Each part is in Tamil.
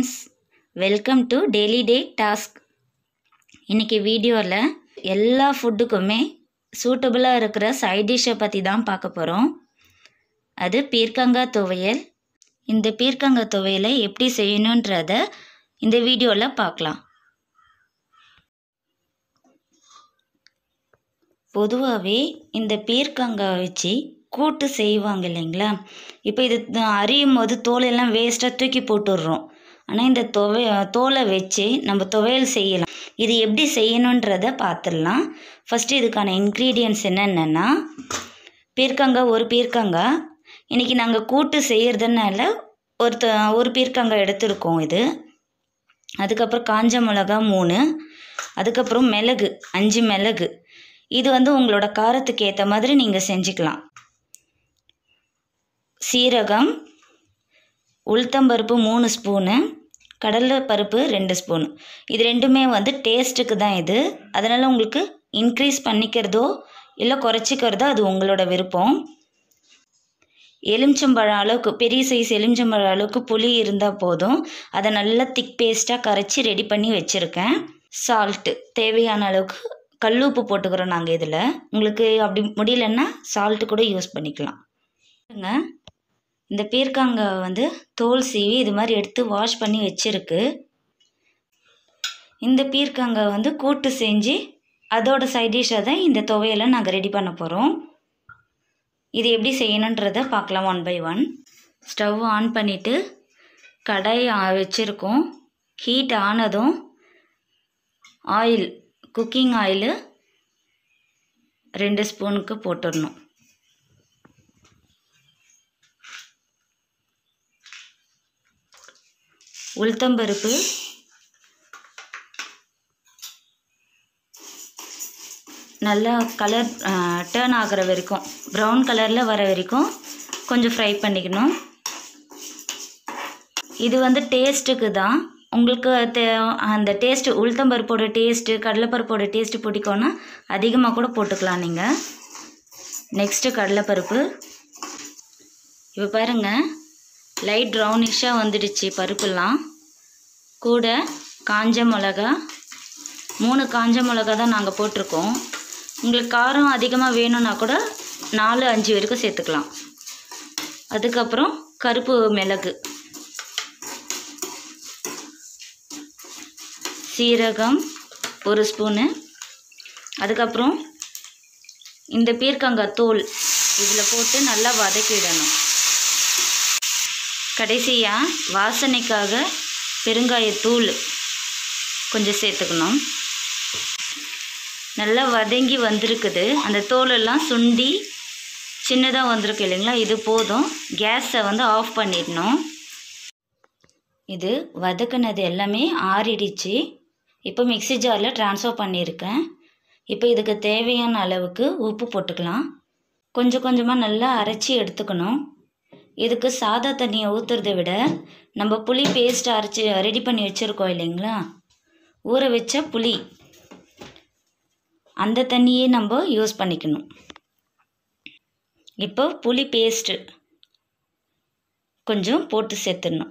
friends welcome to daily day task இன்றைக்கி வீடியோவில் எல்லா ஃபுட்டுக்குமே சூட்டபுளாக இருக்கிற சைட் டிஷ்ஷை பற்றி தான் பார்க்க போகிறோம் அது பீர்க்கங்காய் துவையல் இந்த பீர்க்கங்காய் துவையலை எப்படி செய்யணுன்றத இந்த வீடியோவில் பார்க்கலாம் பொதுவாகவே இந்த பீர்க்கங்காய் வச்சு கூட்டு செய்வாங்க இல்லைங்களா இப்போ இது த- அரியும் போது தோலெல்லாம் வேஸ்ட்டாக தூக்கி போட்டுடுறோம் ஆனால் இந்த துவை தோலை வச்சு நம்ம துவையல் செய்யலாம் இது எப்படி செய்யணுன்றத பார்த்துடலாம் ஃபஸ்ட்டு இதுக்கான இன்க்ரீடியன்ட்ஸ் என்னென்னா பீர்க்கங்காய் ஒரு பீர்க்கங்காய் இன்றைக்கி நாங்கள் கூட்டு செய்கிறதுனால ஒரு த ஒரு பீர்க்கங்காய் எடுத்திருக்கோம் இது அதுக்கப்புறம் காஞ்ச மிளகா மூணு அதுக்கப்புறம் மிளகு அஞ்சு மிளகு இது வந்து உங்களோட காரத்துக்கு ஏற்ற மாதிரி நீங்கள் செஞ்சுக்கலாம் சீரகம் உளுத்தம்பருப்பு மூணு ஸ்பூனு கடலை பருப்பு ரெண்டு ஸ்பூனு இது ரெண்டுமே வந்து டேஸ்ட்டுக்கு தான் இது அதனால் உங்களுக்கு இன்க்ரீஸ் பண்ணிக்கிறதோ இல்லை குறைச்சிக்கிறதோ அது உங்களோட விருப்பம் எலுமிச்சம்பழம் அளவுக்கு பெரிய சைஸ் எலுமிச்சம்பழம் அளவுக்கு புளி இருந்தால் போதும் அதை நல்லா திக் பேஸ்ட்டாக கரைச்சி ரெடி பண்ணி வச்சுருக்கேன் சால்ட்டு தேவையான அளவுக்கு கல்லுப்பு போட்டுக்கிறோம் நாங்கள் இதில் உங்களுக்கு அப்படி முடியலன்னா சால்ட்டு கூட யூஸ் பண்ணிக்கலாம் பாருங்க, இந்த பீர்க்கங்காய் வந்து தோல் சீவி இது மாதிரி எடுத்து வாஷ் பண்ணி வச்சிருக்கு இந்த பீர்க்கங்காய் வந்து கூட்டு செஞ்சு அதோட சைட் டிஷ்ஷாக தான் இந்த துவையலை நாங்கள் ரெடி பண்ண போகிறோம் இது எப்படி செய்யணுன்றதை பார்க்கலாம் one by one stove on பண்ணிவிட்டு கடாய் ஆ- வச்சுருக்கோம் ஹீட் ஆனதும் ஆயில் குக்கிங் ஆயிலு ரெண்டு ஸ்பூனுக்கு போட்டுடணும் உளுத்தம்பருப்பு நல்லா கலர் டேர்ன் ஆகிற வரைக்கும் ப்ரௌன் கலரில் வர வரைக்கும் கொஞ்சம் ஃப்ரை பண்ணிக்கணும் இது வந்து டேஸ்ட்டுக்கு தான் உங்களுக்கு தே அந்த டேஸ்ட்டு உளுத்தம்பருப்போட டேஸ்ட்டு கடலைப்பருப்போட டேஸ்ட்டு பிடிக்கும்னா அதிகமாக கூட போட்டுக்கலாம் நீங்கள் நெக்ஸ்ட்டு கடலைப்பருப்பு இப்போ பாருங்கள் லைட் ப்ரௌனிஷாக வந்துடுச்சு பருப்புலாம் கூட காஞ்ச மிளகா மூணு காஞ்ச மிளகா தான் நாங்கள் போட்டிருக்கோம் உங்களுக்கு காரம் அதிகமாக வேணும்னா கூட நாலு அஞ்சு வரைக்கும் சேர்த்துக்கலாம் அதுக்கப்புறம் கருப்பு மிளகு சீரகம் ஒரு ஸ்பூனு அதுக்கப்புறம் இந்த பீர்க்கங்காய் தோல் இதில் போட்டு நல்லா வதக்கிடணும் கடைசியாக வாசனைக்காக பெருங்காயத்தூள் கொஞ்சம் சேர்த்துக்கணும் நல்லா வதங்கி வந்திருக்குது அந்த தோலெல்லாம் சுண்டி சின்னதாக வந்திருக்கு இல்லைங்களா இது போதும் கேஸை வந்து ஆஃப் பண்ணிடணும் இது வதக்குனது எல்லாமே ஆறிடுச்சு இப்போ மிக்ஸி ஜாரில் ட்ரான்ஸ்ஃபர் பண்ணியிருக்கேன் இப்போ இதுக்கு தேவையான அளவுக்கு உப்பு போட்டுக்கலாம் கொஞ்சம் கொஞ்சமாக நல்லா அரைச்சி எடுத்துக்கணும் இதுக்கு சாதா தண்ணியை ஊற்றுறதை விட நம்ம புளி பேஸ்ட் அரைச்சி ரெடி பண்ணி வச்சுருக்கோம் இல்லைங்களா ஊற வச்ச புளி அந்த தண்ணியே நம்ம யூஸ் பண்ணிக்கணும் இப்போ புளி பேஸ்ட்டு கொஞ்சம் போட்டு சேர்த்துடணும்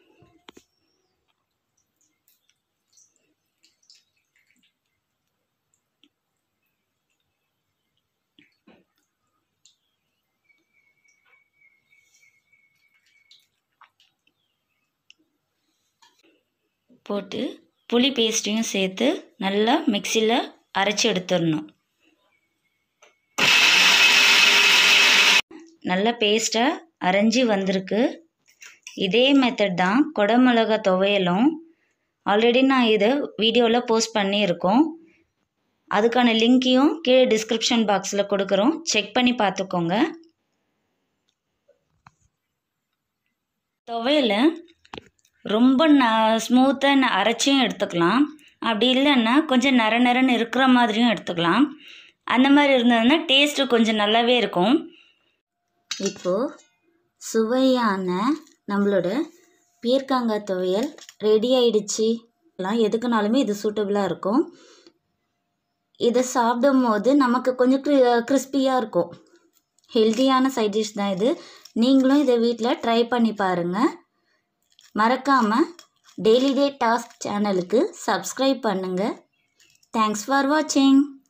போட்டு புளி பேஸ்ட்டையும் சேர்த்து நல்லா மிக்சியில் அரைச்சி எடுத்துடணும் நல்ல பேஸ்ட்டாக அரைஞ்சி வந்திருக்கு இதே மெத்தட் தான் குடமிளகா துவையலும் ஆல்ரெடி நான் இதை வீடியோவில் போஸ்ட் பண்ணியிருக்கோம் அதுக்கான லிங்க்கையும் கீழே டிஸ்கிரிப்ஷன் பாக்ஸில் கொடுக்குறோம் செக் பண்ணி பார்த்துக்கோங்க துவையலை ரொம்ப ந ஸ்மூத்தாக அரைச்சியும் எடுத்துக்கலாம் அப்படி இல்லைன்னா கொஞ்சம் நர நரன்னு இருக்கிற மாதிரியும் எடுத்துக்கலாம் அந்த மாதிரி இருந்ததுன்னா டேஸ்ட்டு கொஞ்சம் நல்லாவே இருக்கும் இப்போது சுவையான நம்மளோட பீர்க்கங்காய் துவையல் ரெடி ஆயிடுச்சு எல்லாம் எதுக்குனாலுமே இது சூட்டபுளாக இருக்கும் இதை சாப்பிடும் போது நமக்கு கொஞ்சம் க்ரி கிறிஸ்பியாக இருக்கும் ஹெல்த்தியான சைட் டிஷ் தான் இது நீங்களும் இதை வீட்டில் ட்ரை பண்ணி பாருங்கள் மறக்காமல் டெய்லி டே டாஸ்க் சேனலுக்கு சப்ஸ்கிரைப் பண்ணுங்கள் தேங்க்ஸ் ஃபார் வாட்சிங்